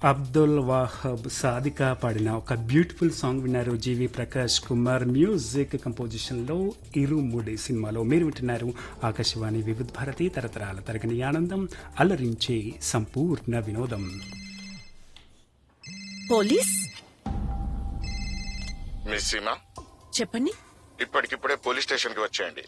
అబ్దుల్ వాహబ్ సాదికా పాడిన ఒక beautiful song విన్నారు GV Prakash Kumar music composition లో ఇరుముడి సినిమాలో మీరు వింటున్నారు ఆకాశవాణి వివిధ భారతి తరతరాల తరగని ఆనందం అలరించే సంపూర్ణ వినోదం పోలీస్ మిస్ సీమా చెప్పండి ఇప్పటికిప్పుడే పోలీస్ స్టేషన్ కి వచ్చేయండి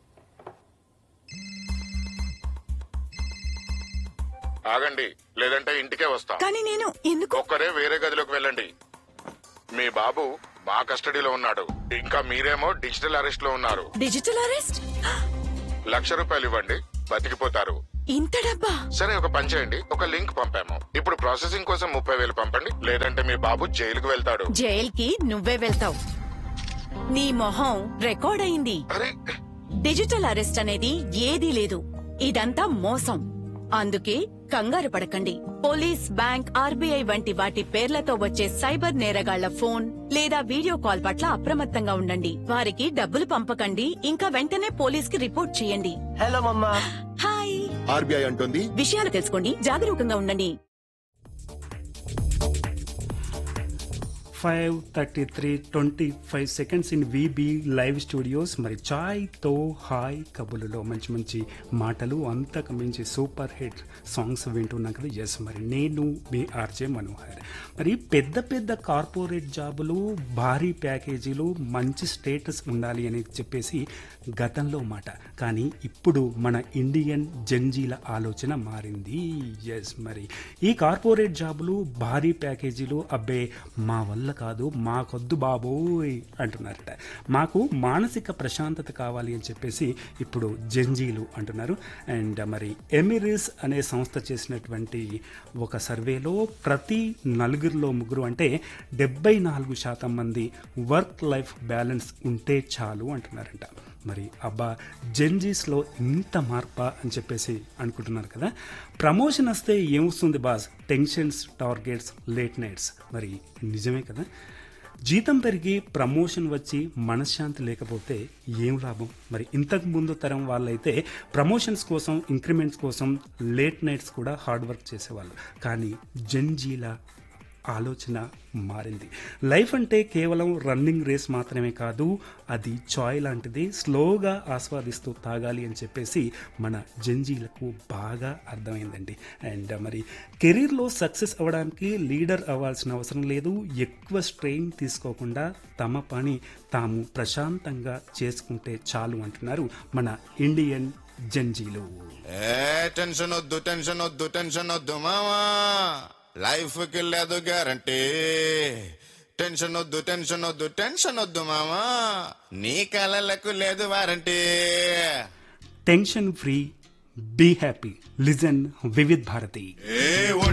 ఆగండి లేదంటే ఇంటికే వస్తాం కానీ నేను ఎందుకు ఒక్కరే వేరే గదిలోకి వెళ్ళండి మీ బాబు మా కస్టడీలో ఉన్నాడు ఇంకా మీరేమో డిజిటల్ అరెస్ట్ లో ఉన్నారు డిజిటల్ అరెస్ట్ లక్ష రూపాయలు ఇవ్వండి బతికిపోతారు ఇంత డబ్బా సరే ఒక పని చేయండి ఒక లింక్ పంపాము ఇప్పుడు ప్రాసెసింగ్ కోసం ముప్పై వేలు పంపండి లేదంటే మీ బాబు జైలుకు వెళ్తాడు జైల్కి నువ్వే వెళ్తావు నీ మొహం రికార్డ్ అయింది అరే డిజిటల్ అరెస్ట్ అనేది ఏదీ లేదు ఇదంతా మోసం అందుకే కంగారు పడకండి పోలీస్ బ్యాంక్ ఆర్బీఐ వంటి వాటి పేర్లతో వచ్చే సైబర్ నేరగాళ్ల ఫోన్ లేదా వీడియో కాల్ పట్ల అప్రమత్తంగా ఉండండి వారికి డబ్బులు పంపకండి ఇంకా వెంటనే పోలీస్ కి రిపోర్ట్ చేయండి హలో మమ్మా హాయ్ ఆర్బీఐ అంటుంది విషయాలు తెలుసుకోండి జాగరూకంగా ఉండండి five thirty three twenty five seconds in VB live studios మరి చాయ్ తో హాయ్ కబులులో మంచి మంచి మాటలు అంతకు మించి సూపర్ హిట్ సాంగ్స్ వింటున్నాం కదా ఎస్ మరి నేను మీ ఆర్జే మనోహర్ మరి పెద్ద పెద్ద కార్పొరేట్ జాబులు భారీ ప్యాకేజీలు మంచి స్టేటస్ ఉండాలి అని చెప్పేసి గతంలో మాట కానీ ఇప్పుడు మన ఇండియన్ జంజీల ఆలోచన మారింది ఎస్ మరి ఈ కార్పొరేట్ జాబులు భారీ ప్యాకేజీలు అబ్బే మా వల్ల కాదు మాకొద్దు బాబోయ్ అంటున్నారట మాకు మానసిక ప్రశాంతత కావాలి అని చెప్పేసి ఇప్పుడు జంజీలు అంటున్నారు అండ్ మరి ఎమిరిస్ అనే సంస్థ చేసినటువంటి ఒక సర్వేలో ప్రతి నలుగురిలో ముగ్గురు అంటే డెబ్బై నాలుగు శాతం మంది వర్క్ లైఫ్ బ్యాలెన్స్ ఉంటే చాలు అంటున్నారంట మరి అబ్బా జెన్జీస్లో ఇంత మార్పా అని చెప్పేసి అనుకుంటున్నారు కదా ప్రమోషన్ వస్తే ఏమొస్తుంది boss tensions targets late nights మరి నిజమే కదా జీతం పెరిగి ప్రమోషన్ వచ్చి మనశ్శాంతి లేకపోతే ఏం లాభం మరి ఇంతకు ముందు తరం వాళ్ళైతే ప్రమోషన్స్ కోసం ఇంక్రిమెంట్స్ కోసం లేట్ నైట్స్ కూడా హార్డ్ వర్క్ చేసేవాళ్ళు కానీ జెన్జీల ఆలోచన మారింది లైఫ్ అంటే కేవలం రన్నింగ్ రేస్ మాత్రమే కాదు అది చాయ్ లాంటిది స్లోగా ఆస్వాదిస్తూ తాగాలి అని చెప్పేసి మన జంజీలకు బాగా అర్థమైందండి అండ్ మరి కెరీర్లో సక్సెస్ అవ్వడానికి లీడర్ అవ్వాల్సిన అవసరం లేదు ఎక్కువ స్ట్రెయిన్ తీసుకోకుండా తమ పని తాము ప్రశాంతంగా చేసుకుంటే చాలు అంటున్నారు మన ఇండియన్ జంజీలు ఏ టెన్షన్ వద్దు టెన్షన్ వద్దు టెన్షన్ వద్దు మామా లైఫ్ కి లేదు గ్యారంటీ టెన్షన్ వద్దు టెన్షన్ వద్దు టెన్షన్ వద్దు మామా నీ కలలకు లేదు warranty tension free be happy listen Vividh Bharati ఏ ఓ